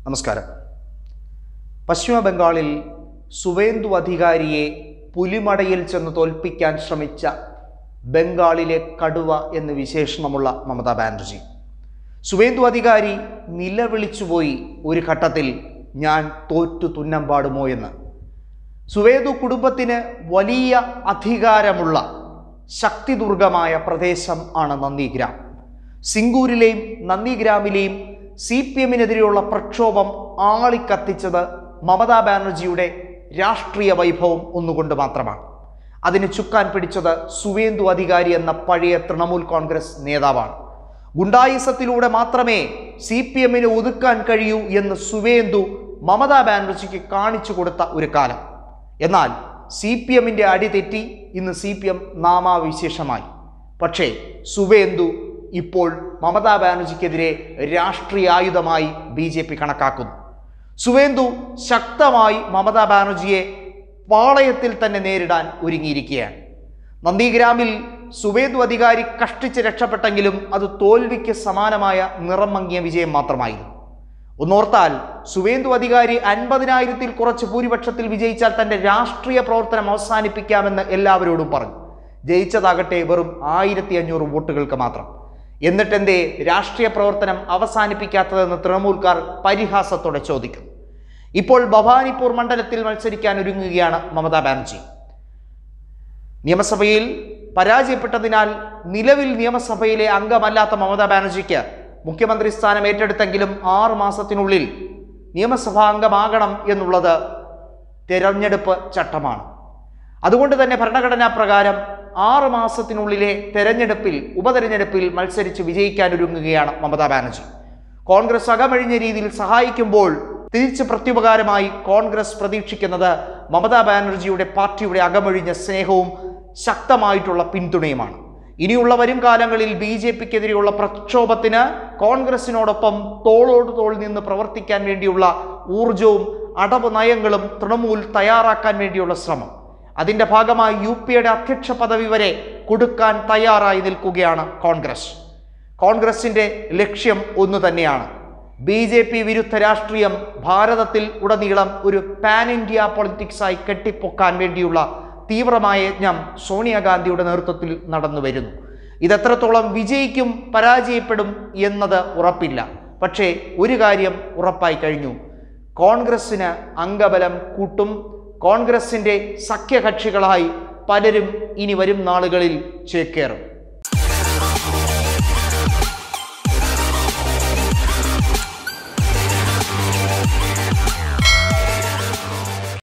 നമസ്കാരം പശ്ചിമ ബംഗാളിൽ സുവേന്ദു അധികാരിയെ പുലിമടയിൽ ചെന്ന് തോൽപ്പിക്കാൻ ശ്രമിച്ച ബംഗാളിലെ കടുവ എന്ന് വിശേഷണമുള്ള മമതാ ബാനർജി സുവേന്ദു അധികാരി നിലവിളിച്ചുപോയി ഒരു ഘട്ടത്തിൽ ഞാൻ തോറ്റു തുന്നം പാടുമോ എന്ന് സുവേദു കുടുംബത്തിന് വലിയ അധികാരമുള്ള ശക്തിദുർഗമായ പ്രദേശം ആണ് നന്ദിഗ്രാം സിംഗൂരിലെയും നന്ദിഗ്രാമിലെയും സി പി എമ്മിനെതിരെയുള്ള പ്രക്ഷോഭം ആളിക്കത്തിച്ചത് മമതാ ബാനർജിയുടെ രാഷ്ട്രീയ വൈഭവം ഒന്നുകൊണ്ട് മാത്രമാണ് അതിന് ചുക്കാൻ പിടിച്ചത് സുവേന്ദു അധികാരി എന്ന പഴയ തൃണമൂൽ കോൺഗ്രസ് നേതാവാണ് ഗുണ്ടായിസത്തിലൂടെ മാത്രമേ സി പി എമ്മിനെ ഒതുക്കാൻ കഴിയൂ എന്ന് സുവേന്ദു മമതാ ബാനർജിക്ക് കാണിച്ചു കൊടുത്ത ഒരു കാലം എന്നാൽ സി പി എമ്മിൻ്റെ അടി തെറ്റി ഇന്ന് സി പി എം നാമാവിശേഷമായി പക്ഷേ സുവേന്ദു ഇപ്പോൾ മമതാ ബാനർജിക്കെതിരെ രാഷ്ട്രീയ ആയുധമായി ബി ജെ പി കണക്കാക്കുന്നു സുവേന്ദു ശക്തമായി മമതാ ബാനർജിയെ പാളയത്തിൽ തന്നെ നേരിടാൻ ഒരുങ്ങിയിരിക്കുകയാണ് നന്ദിഗ്രാമിൽ സുവേന്ദു അധികാരി കഷ്ടിച്ച് രക്ഷപ്പെട്ടെങ്കിലും അത് തോൽവിക്ക് സമാനമായ നിറം മങ്ങിയ വിജയം മാത്രമായിരുന്നു ഒന്നോർത്താൽ സുവേന്ദു അധികാരി അൻപതിനായിരത്തിൽ കുറച്ച് ഭൂരിപക്ഷത്തിൽ വിജയിച്ചാൽ തന്റെ രാഷ്ട്രീയ പ്രവർത്തനം അവസാനിപ്പിക്കാമെന്ന് എല്ലാവരോടും പറഞ്ഞു ജയിച്ചതാകട്ടെ വെറും ആയിരത്തി അഞ്ഞൂറ് വോട്ടുകൾക്ക് മാത്രം എന്നിട്ടെന്തേ രാഷ്ട്രീയ പ്രവർത്തനം അവസാനിപ്പിക്കാത്തതെന്ന് തൃണമൂൽക്കാർ പരിഹാസത്തോടെ ചോദിക്കുന്നു ഇപ്പോൾ ഭവാനിപ്പൂർ മണ്ഡലത്തിൽ മത്സരിക്കാൻ ഒരുങ്ങുകയാണ് മമതാ ബാനർജി നിയമസഭയിൽ പരാജയപ്പെട്ടതിനാൽ നിലവിൽ നിയമസഭയിലെ അംഗമല്ലാത്ത മമതാ ബാനർജിക്ക് മുഖ്യമന്ത്രി സ്ഥാനം ഏറ്റെടുത്തെങ്കിലും ആറ് മാസത്തിനുള്ളിൽ നിയമസഭാ അംഗമാകണം എന്നുള്ളത് തെരഞ്ഞെടുപ്പ് ചട്ടമാണ് അതുകൊണ്ട് തന്നെ ഭരണഘടനാ പ്രകാരം ആറ് മാസത്തിനുള്ളിലെ തെരഞ്ഞെടുപ്പിൽ ഉപതെരഞ്ഞെടുപ്പിൽ മത്സരിച്ച് വിജയിക്കാൻ ഒരുങ്ങുകയാണ് മമതാ ബാനർജി കോൺഗ്രസ് അകമഴിഞ്ഞ രീതിയിൽ സഹായിക്കുമ്പോൾ തിരിച്ച് പ്രത്യുപകാരമായി കോൺഗ്രസ് പ്രതീക്ഷിക്കുന്നത് മമതാ ബാനർജിയുടെ പാർട്ടിയുടെ അകമഴിഞ്ഞ സ്നേഹവും ശക്തമായിട്ടുള്ള പിന്തുണയുമാണ് ഇനിയുള്ള വരും കാലങ്ങളിൽ ബി ജെ പിക്കെതിരെയുള്ള പ്രക്ഷോഭത്തിന് കോൺഗ്രസിനോടൊപ്പം തോളോട് തോൾ നിന്ന് പ്രവർത്തിക്കാൻ വേണ്ടിയുള്ള ഊർജവും അടവ് നയങ്ങളും തൃണമൂൽ തയ്യാറാക്കാൻ വേണ്ടിയുള്ള ശ്രമം അതിന്റെ ഭാഗമായി യു പിയുടെ അധ്യക്ഷ പദവി വരെ കൊടുക്കാൻ തയ്യാറായി നിൽക്കുകയാണ് കോൺഗ്രസ് കോൺഗ്രസിന്റെ ലക്ഷ്യം ഒന്നു തന്നെയാണ് ബി ജെ പി വിരുദ്ധ രാഷ്ട്രീയം ഭാരതത്തിൽ ഉടനീളം ഒരു പാൻ ഇന്ത്യ പൊളിറ്റിക്സായി കെട്ടിപ്പൊക്കാൻ വേണ്ടിയുള്ള തീവ്രമായ യജ്ഞം സോണിയാഗാന്ധിയുടെ നേതൃത്വത്തിൽ നടന്നു വരുന്നു ഇതെത്രത്തോളം വിജയിക്കും പരാജയപ്പെടും എന്നത് ഉറപ്പില്ല പക്ഷേ ഒരു കാര്യം ഉറപ്പായി കഴിഞ്ഞു കോൺഗ്രസ്സിന് അംഗബലം കൂട്ടും കോൺഗ്രസിൻ്റെ സഖ്യകക്ഷികളായി പലരും ഇനി വരും നാളുകളിൽ ചേക്കേറും